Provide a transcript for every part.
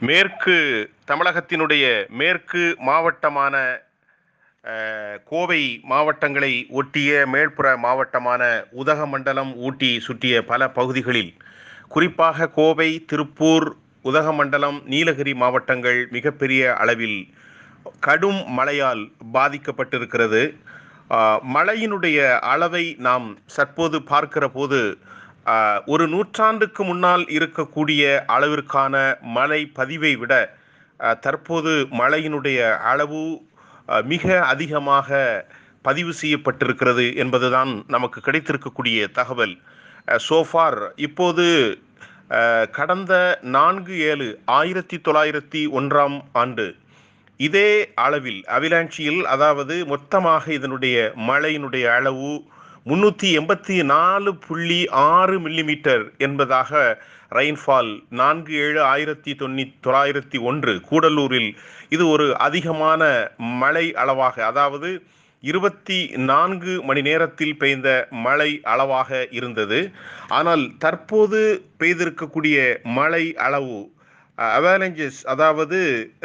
மேற்கு தமிழகத்தினுடைய மேற்கு மாவட்டமான அஹ், கோவை மாவட்டங்களை ஒட்டிய மேல்புற மாவட்டமான உதகமண்டலம் ஊட்டி சுற்றிய பல பகுதிகளில் குறிப்பாக கோவை திருப்பூர் உதகமண்டலம் நீலகிரி மாவட்டங்கள் மிகப்பெரிய அளவில் கடும் மழையால் பாதிக்கப்பட்டிருக்கிறது ஆஹ், மழையினுடைய அளவை நாம் சற்போது பார்க்கிற போது ஆஹ், ஒரு நூற்றாண்டுக்கு முன்னால் இருக்கக்கூடிய அளவிற்கான மழை பதிவை விட ஆஹ், தற்போது மழையினுடைய அளவு ஆஹ், மிக அதிகமாக பதிவு செய்யப்பட்டிருக்கிறது என்பதுதான் நமக்கு கிடைத்திருக்கக்கூடிய தகவல் சோஃபார் இப்போது ஆஹ், கடந்த நான்கு ஏழு ஆயிரத்தி தொள்ளாயிரத்தி ஒன்றாம் ஆண்டு இதே அளவில் அவிலாஞ்சியில் அதாவது மொத்தமாக இதனுடைய மழையினுடைய அளவு முன்னூற்றி எண்பத்தி நாலு புள்ளி ஆறு மில்லிமீட்டர் என்பதாக ரெயின்ஃபால் நான்கு ஏழு ஆயிரத்தி தொண்ணூ தொள்ளாயிரத்தி ஒன்று கூடலூரில் இது ஒரு அதிகமான மழை அளவாக அதாவது இருபத்தி நான்கு மணி நேரத்தில் பெய்த மழை அளவாக இருந்தது ஆனால் தற்போது பெய்திருக்கக்கூடிய மழை அளவு அவாலஞ்சஸ் அதாவது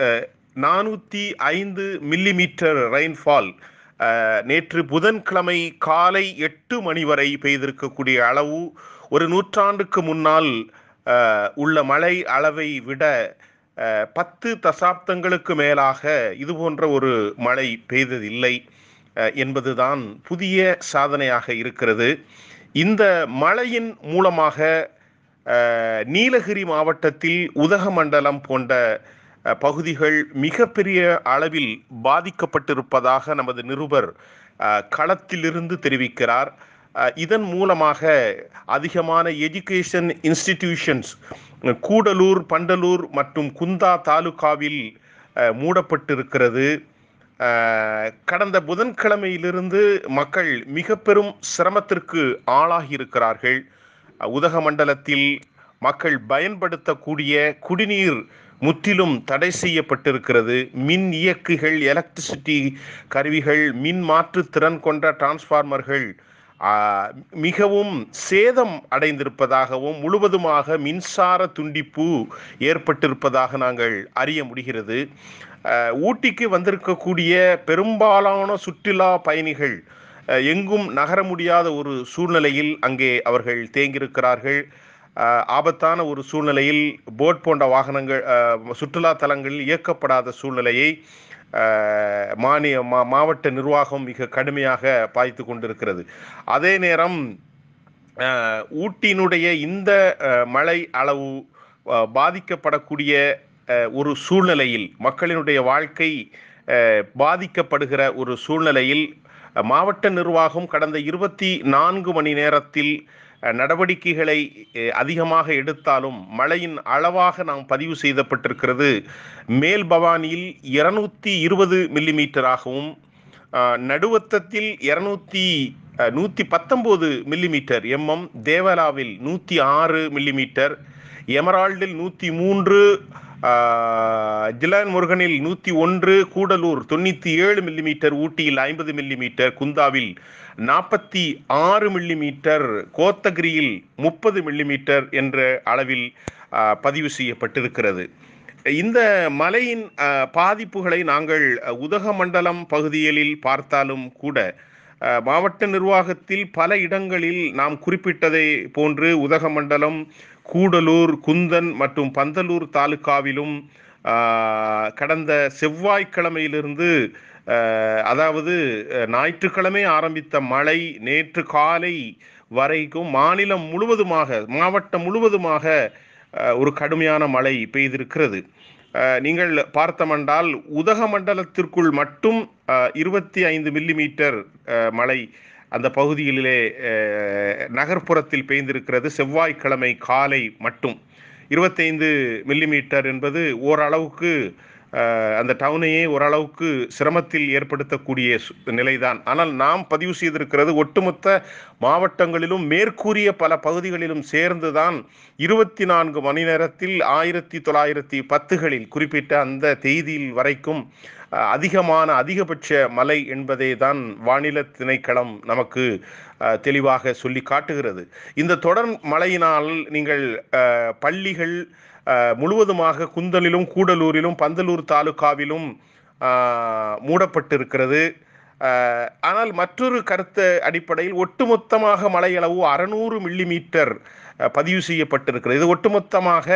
நானூற்றி ஐந்து மில்லிமீட்டர் ரெயின்ஃபால் நேற்று புதன்கிழமை காலை எட்டு மணி வரை பெய்திருக்கக்கூடிய அளவு ஒரு நூற்றாண்டுக்கு முன்னால் அஹ், உள்ள மழை அளவை விட அஹ், பத்து தசாப்தங்களுக்கு மேலாக இது போன்ற ஒரு மழை பெய்ததில்லை அஹ், என்பதுதான் புதிய சாதனையாக இருக்கிறது இந்த மழையின் மூலமாக அஹ், நீலகிரி மாவட்டத்தில் உதகமண்டலம் போன்ற அஹ், பகுதிகள் மிகப்பெரிய அளவில் பாதிக்கப்பட்டிருப்பதாக நமது நிருபர் அஹ், களத்திலிருந்து தெரிவிக்கிறார் அஹ், இதன் மூலமாக அதிகமான எஜுகேஷன் இன்ஸ்டிடியூஷன்ஸ் கூடலூர் பண்டலூர் மற்றும் குந்தா தாலுகாவில் அஹ், மூடப்பட்டிருக்கிறது அஹ், கடந்த புதன்கிழமையிலிருந்து மக்கள் மிக பெரும் சிரமத்திற்கு ஆளாகி இருக்கிறார்கள் உதகமண்டலத்தில் மக்கள் பயன்படுத்தக்கூடிய குடிநீர் முற்றிலும் தடை செய்யப்பட்டிருக்கிறது மின் இயக்குகள் எலக்ட்ரிசிட்டி கருவிகள் மின் மாற்று திறன் கொண்ட டிரான்ஸ்ஃபார்மர்கள் ஆ, மிகவும் சேதம் அடைந்திருப்பதாகவும் முழுவதுமாக மின்சார துண்டிப்பு ஏற்பட்டிருப்பதாக நாங்கள் அறிய முடிகிறது அஹ், ஊட்டிக்கு வந்திருக்கக்கூடிய பெரும்பாலான சுற்றுலா பயணிகள் அஹ், எங்கும் நகர முடியாத ஒரு சூழ்நிலையில் அங்கே அவர்கள் தேங்கியிருக்கிறார்கள் அஹ், ஆபத்தான ஒரு சூழ்நிலையில் போட் போன்ற வாகனங்கள் அஹ், சுற்றுலா தலங்களில் இயக்கப்படாத சூழ்நிலையை அஹ், மாநில மா மாவட்ட நிர்வாகம் மிக கடுமையாக பாய்த்து கொண்டிருக்கிறது அதே நேரம் அஹ், ஊட்டியினுடைய இந்த அஹ், மழை அளவு அஹ், பாதிக்கப்படக்கூடிய அஹ், ஒரு சூழ்நிலையில் மக்களினுடைய வாழ்க்கை அஹ், பாதிக்கப்படுகிற ஒரு சூழ்நிலையில் அஹ், மாவட்ட நிர்வாகம் கடந்த இருபத்தி நான்கு மணி நேரத்தில் அஹ், நடவடிக்கைகளை அஹ், அதிகமாக எடுத்தாலும் மழையின் அளவாக நாம் பதிவு செய்யப்பட்டிருக்கிறது மேல் பவானியில் இருநூத்தி இருபது மில்லிமீட்டராகவும் அஹ், நடுவத்தத்தில் இருநூத்தி நூற்றி பத்தொம்போது மில்லிமீட்டர் எம்எம் தேவலாவில் நூற்றி ஆறு மில்லிமீட்டர் எமரால்டில் நூற்றி மூன்று ஜிலான் முருகனில் நூற்றி ஒன்று கூடலூர் தொண்ணூற்றி ஏழு மில்லிமீட்டர் ஊட்டியில் ஐம்பது மில்லிமீட்டர் குந்தாவில் நாற்பத்தி ஆறு மில்லிமீட்டர் கோத்தகிரியில் முப்பது மில்லிமீட்டர் என்ற அளவில் ஆ, பதிவு செய்யப்பட்டிருக்கிறது இந்த மழையின் அ, பாதிப்புகளை நாங்கள் அ, உதகமண்டலம் பகுதிகளில் பார்த்தாலும் கூட அ, மாவட்ட நிர்வாகத்தில் பல இடங்களில் நாம் குறிப்பிட்டதை போன்று உதகமண்டலம் கூடலூர் குந்தன் மற்றும் பந்தலூர் தாலுகாவிலும் ஆ, கடந்த செவ்வாய்க்கிழமையிலிருந்து அ, அதாவது அ, ஞாயிற்றுக்கிழமை ஆரம்பித்த மழை நேற்று காலை வரைக்கும் மாநிலம் முழுவதுமாக மாவட்டம் முழுவதுமாக அஹ், ஒரு கடுமையான மழை பெய்திருக்கிறது அஹ், நீங்கள் பார்த்தமென்றால் உதகமண்டலத்திற்குள் மட்டும் இருபத்தி ஐந்து மில்லிமீட்டர் அஹ், மழை அந்த பகுதிகளிலே அஹ், நகர்ப்புறத்தில் பெய்திருக்கிறது செவ்வாய்க்கிழமை காலை மட்டும் இருபத்தைந்து மில்லிமீட்டர் என்பது ஓரளவுக்கு அஹ், அந்த டவுனையே ஓரளவுக்கு சிரமத்தில் ஏற்படுத்தக்கூடிய சு- நிலைதான் ஆனால் நாம் பதிவு செய்திருக்கிறது ஒட்டுமொத்த மாவட்டங்களிலும் மேற்கூறிய பல பகுதிகளிலும் சேர்ந்துதான் இருபத்தி நான்கு மணி நேரத்தில் ஆயிரத்தி தொள்ளாயிரத்தி பத்துகளில் குறிப்பிட்ட அந்த தேதியில் வரைக்கும் அஹ், அதிகமான அதிகபட்ச மழை என்பதை தான் வானிலை திணைக்களம் நமக்கு அஹ், தெளிவாக சொல்லி காட்டுகிறது இந்த தொடர் மழையினால் நீங்கள் அஹ், பள்ளிகள் அஹ், முழுவதுமாக குந்தலிலும் கூடலூரிலும் பந்தலூர் தாலுகாவிலும் அஹ், மூடப்பட்டிருக்கிறது அஹ், ஆனால் மற்றொரு கருத்து அடிப்படையில் ஒட்டுமொத்தமாக மழையளவு அறநூறு மில்லிமீட்டர் அஹ், பதிவு செய்யப்பட்டிருக்கிறது இது ஒட்டுமொத்தமாக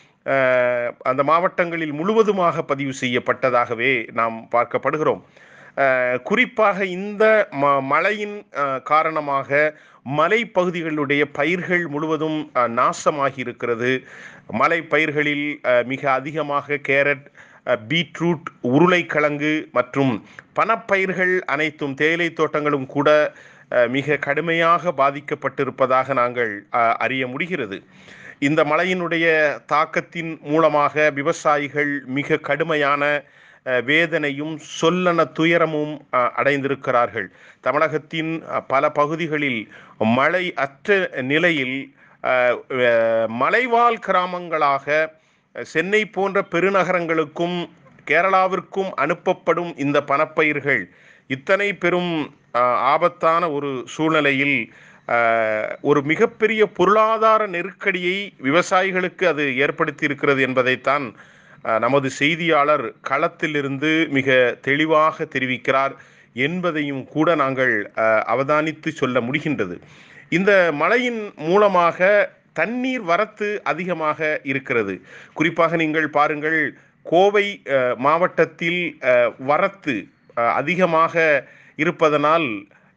அஹ், அந்த மாவட்டங்களில் முழுவதுமாக பதிவு செய்யப்பட்டதாகவே நாம் பார்க்கப்படுகிறோம் அஹ், குறிப்பாக இந்த ம மழையின் அஹ், காரணமாக மலைப்பகுதிகளுடைய பயிர்கள் முழுவதும் அஹ், நாசமாகி இருக்கிறது மலை பயிர்களில் அஹ், மிக அதிகமாக கேரட் அஹ், பீட்ரூட் உருளைக்கிழங்கு மற்றும் பணப்பயிர்கள் அனைத்தும் தேயிலை தோட்டங்களும் கூட அஹ், மிக கடுமையாக பாதிக்கப்பட்டிருப்பதாக நாங்கள் அஹ், அறிய முடிகிறது இந்த மழையினுடைய தாக்கத்தின் மூலமாக விவசாயிகள் மிக கடுமையான அஹ், வேதனையும் சொல்லன துயரமும் அஹ், அடைந்திருக்கிறார்கள் தமிழகத்தின் அஹ், பல பகுதிகளில் மழை அற்ற நிலையில் அஹ், அஹ், மலைவாழ் கிராமங்களாக அஹ், சென்னை போன்ற பெருநகரங்களுக்கும் கேரளாவிற்கும் அனுப்பப்படும் இந்த பணப்பயிர்கள் இத்தனை பெரும் அஹ், ஆபத்தான ஒரு சூழ்நிலையில் அஹ், ஒரு மிகப்பெரிய பொருளாதார நெருக்கடியை விவசாயிகளுக்கு அது ஏற்படுத்தி இருக்கிறது என்பதைத்தான் அஹ், நமது செய்தியாளர் களத்திலிருந்து மிக தெளிவாக தெரிவிக்கிறார் என்பதையும் கூட நாங்கள் அஹ், அவதானித்து சொல்ல முடிகின்றது இந்த மழையின் மூலமாக தண்ணீர் வரத்து அதிகமாக இருக்கிறது குறிப்பாக நீங்கள் பாருங்கள் கோவை அஹ், மாவட்டத்தில் அஹ், வரத்து அஹ், அதிகமாக இருப்பதனால்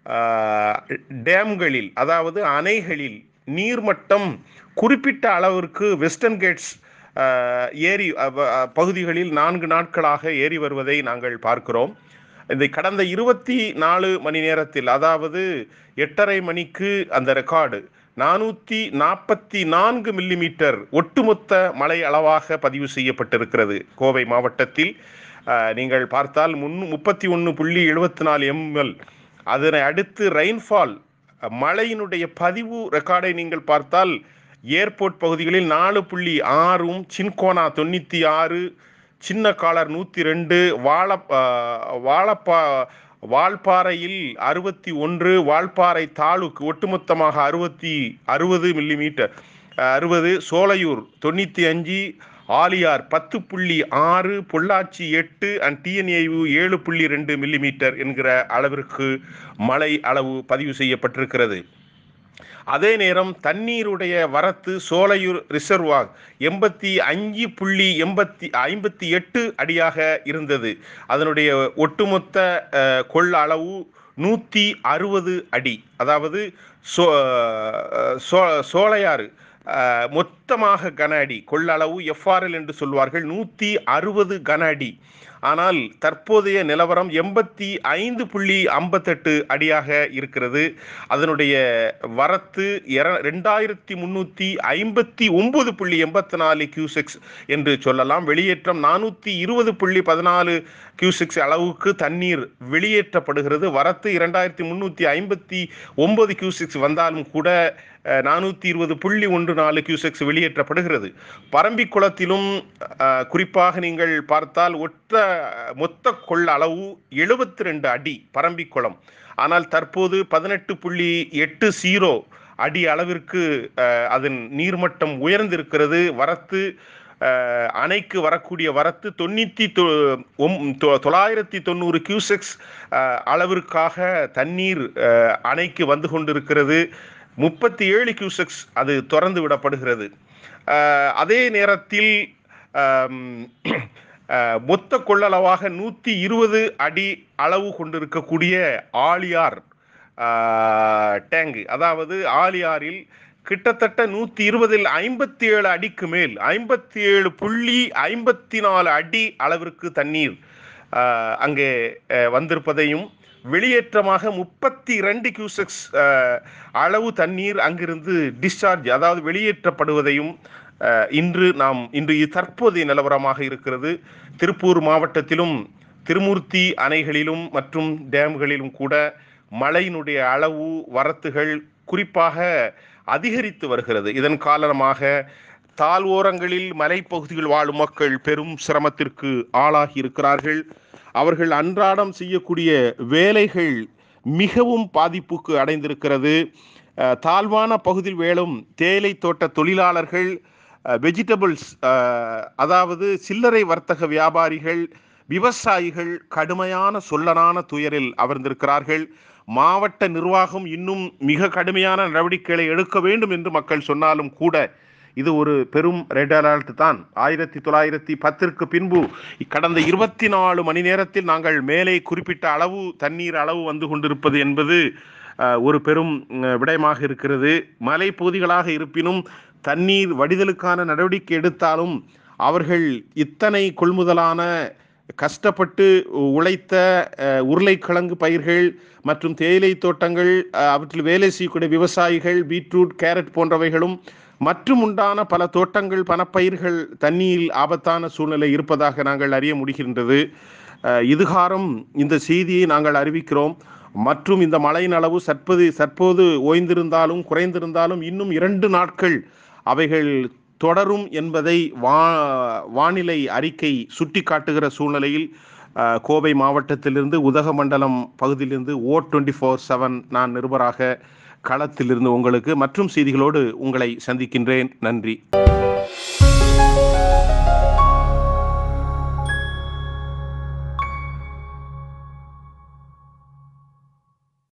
அஹ், டேம்களில் அதாவது அணைகளில் நீர்மட்டம் குறிப்பிட்ட அளவிற்கு வெஸ்டர்ன் கேட்ஸ் அஹ், ஏரி அஹ், அஹ், பகுதிகளில் நான்கு நாட்களாக ஏறி வருவதை நாங்கள் பார்க்கிறோம் இந்த கடந்த இருபத்தி நாலு மணி நேரத்தில் அதாவது எட்டரை மணிக்கு அந்த ரெக்கார்டு நானூற்றி நாற்பத்தி நான்கு மில்லிமீட்டர் ஒட்டுமொத்த மழை அளவாக பதிவு செய்யப்பட்டிருக்கிறது கோவை மாவட்டத்தில் அஹ், நீங்கள் பார்த்தால் முன் முப்பத்தி ஒன்று புள்ளி எழுபத்தி நாலு எம்எல் அதனை அடுத்து ரெயின்ஃபால் மழையினுடைய பதிவு ரெக்கார்டை நீங்கள் பார்த்தால் ஏர்போர்ட் பகுதிகளில் நாலு புள்ளி ஆறும் சின்கோனா தொண்ணூற்றி ஆறு சின்ன காலர் நூற்றி ரெண்டு வாழ வாழப்பா வால்பாறையில் அறுபத்தி ஒன்று வால்பாறை தாலுக்கு ஒட்டுமொத்தமாக அறுபத்தி அறுபது மில்லிமீட்டர் அறுபது சோலையூர் தொண்ணூற்றி அஞ்சு ஆலியார் பத்து புள்ளி ஆறு பொள்ளாச்சி எட்டு அண்ட் டிஎன்ஏயு ஏழு புள்ளி ரெண்டு மில்லிமீட்டர் என்கிற அளவிற்கு மழை அளவு பதிவு செய்யப்பட்டிருக்கிறது அதே நேரம் தண்ணீருடைய வரத்து சோலையூர் ரிசர்வார் எண்பத்தி அஞ்சு புள்ளி எண்பத்தி ஐம்பத்தி எட்டு அடியாக இருந்தது அதனுடைய ஒட்டுமொத்த அஹ், கொள்ள அளவு நூற்றி அறுபது அடி அதாவது சோ அஹ், சோ சோலையாறு அஹ், மொத்தமாக கன அடி கொள்ளளவு எஃப்ஆர்எல் என்று சொல்வார்கள் நூற்றி அறுபது கன அடி ஆனால் தற்போதைய நிலவரம் எண்பத்தி ஐந்து புள்ளி ஐம்பத்தெட்டு அடியாக இருக்கிறது அதனுடைய வரத்து எர- ரெண்டாயிரத்தி முன்னூற்றி ஐம்பத்தி ஒன்பது புள்ளி எண்பத்தி நாலு கியூசெக்ஸ் என்று சொல்லலாம் வெளியேற்றம் நானூற்றி இருபது புள்ளி பதினாலு கியூசெக்ஸ் அளவுக்கு தண்ணீர் வெளியேற்றப்படுகிறது வரத்து இரண்டாயிரத்தி முன்னூற்றி ஐம்பத்தி ஒன்பது கியூசெக்ஸ் வந்தாலும் கூட நானூற்றி இருபது புள்ளி ஒன்று நாலு கியூசெக்ஸ் வெளியேற்றப்படுகிறது பரம்பிக்குளத்திலும் அஹ், குறிப்பாக நீங்கள் பார்த்தால் ஒற்ற மொத்த கொள்ள அளவு எழுபத்தி ரெண்டு அடி பரம்பிக்குளம் ஆனால் தற்போது பதினெட்டு புள்ளி எட்டு ஜீரோ அடி அளவிற்கு அஹ், அதன் நீர்மட்டம் உயர்ந்திருக்கிறது வரத்து அஹ், அணைக்கு வரக்கூடிய வரத்து தொண்ணூற்றி தொள்ளாயிரத்தி தொண்ணூறு கியூசெக்ஸ் அஹ், அளவிற்காக தண்ணீர் அஹ், அணைக்கு வந்து கொண்டிருக்கிறது முப்பத்தி ஏழு கியூசெக்ஸ் அது திறந்து விடப்படுகிறது அஹ், அதே நேரத்தில் ஆம், அஹ், மொத்த கொள்ளளவாக நூற்றி இருபது அடி அளவு கொண்டிருக்கக்கூடிய ஆலியார் ஆஹ், டேங்கு அதாவது ஆலியாரில் கிட்டத்தட்ட நூற்றி இருபதில் ஐம்பத்தி ஏழு அடிக்கு மேல் ஐம்பத்தி ஏழு புள்ளி ஐம்பத்தி நாலு அடி அளவிற்கு தண்ணீர் ஆஹ், அங்கே அஹ், வந்திருப்பதையும் வெளியேற்றமாக முப்பத்தி ரெண்டு கியூசெக்ஸ் அளவு தண்ணீர் அங்கிருந்து டிஸ்சார்ஜ் அதாவது வெளியேற்றப்படுவதையும் அஹ், இன்று நாம் இன்று இது தற்போதைய நிலவரமாக இருக்கிறது திருப்பூர் மாவட்டத்திலும் திருமூர்த்தி அணைகளிலும் மற்றும் டேம்களிலும் கூட மழையினுடைய அளவு வரத்துகள் குறிப்பாக அதிகரித்து வருகிறது இதன் காரணமாக தாழ்வோரங்களில் மலைப்பகுதியில் வாழும் மக்கள் பெரும் சிரமத்திற்கு ஆளாகி இருக்கிறார்கள் அவர்கள் அன்றாடம் செய்யக்கூடிய வேலைகள் மிகவும் பாதிப்புக்கு அடைந்திருக்கிறது அஹ், தாழ்வான பகுதியில் வேலும் தேயிலை தோட்ட தொழிலாளர்கள் வெஜிடபிள்ஸ் அதாவது சில்லறை வர்த்தக வியாபாரிகள் விவசாயிகள் கடுமையான சொல்லனான துயரில் அமர்ந்திருக்கிறார்கள் மாவட்ட நிர்வாகம் இன்னும் மிக கடுமையான நடவடிக்கைகளை எடுக்க வேண்டும் என்று மக்கள் சொன்னாலும் கூட இது ஒரு பெரும் ரெட் அலர்ட் தான் ஆயிரத்தி தொள்ளாயிரத்தி பத்திற்கு பின்பு கடந்த இருபத்தி நாலு மணி நேரத்தில் நாங்கள் மேலே குறிப்பிட்ட அளவு தண்ணீர் அளவு வந்து கொண்டிருப்பது என்பது ஒரு பெரும் விடயமாக இருக்கிறது மலைப்பகுதிகளாக இருப்பினும் தண்ணீர் வடிதலுக்கான நடவடிக்கை எடுத்தாலும் அவர்கள் இத்தனை கொள்முதலான கஷ்டப்பட்டு உழைத்த உருளைக்கிழங்கு பயிர்கள் மற்றும் தேயிலை தோட்டங்கள் அவற்றில் வேலை செய்யக்கூடிய விவசாயிகள் பீட்ரூட் கேரட் போன்றவைகளும் மற்றும் உண்டான பல தோட்டங்கள் பணப்பயிர்கள் தண்ணீரில் ஆபத்தான சூழ்நிலை இருப்பதாக நாங்கள் அறிய முடிகின்றது இதுகாரம் இந்த செய்தியை நாங்கள் அறிவிக்கிறோம் மற்றும் இந்த மழையின் அளவு சற்பது சற்போது ஓய்ந்திருந்தாலும் குறைந்திருந்தாலும் இன்னும் இரண்டு நாட்கள் அவைகள் தொடரும் என்பதை வா வானிலை அறிக்கை சுட்டி காட்டுகிற சூழ்நிலையில் கோவை மாவட்டத்திலிருந்து உதகமண்டலம் பகுதியிலிருந்து ஓ டுவெண்ட்டி ஃபோர் செவன் நான் நிருபராக களத்திலிருந்து உங்களுக்கு மற்றும் செய்திகளோடு உங்களை சந்திக்கின்றேன் நன்றி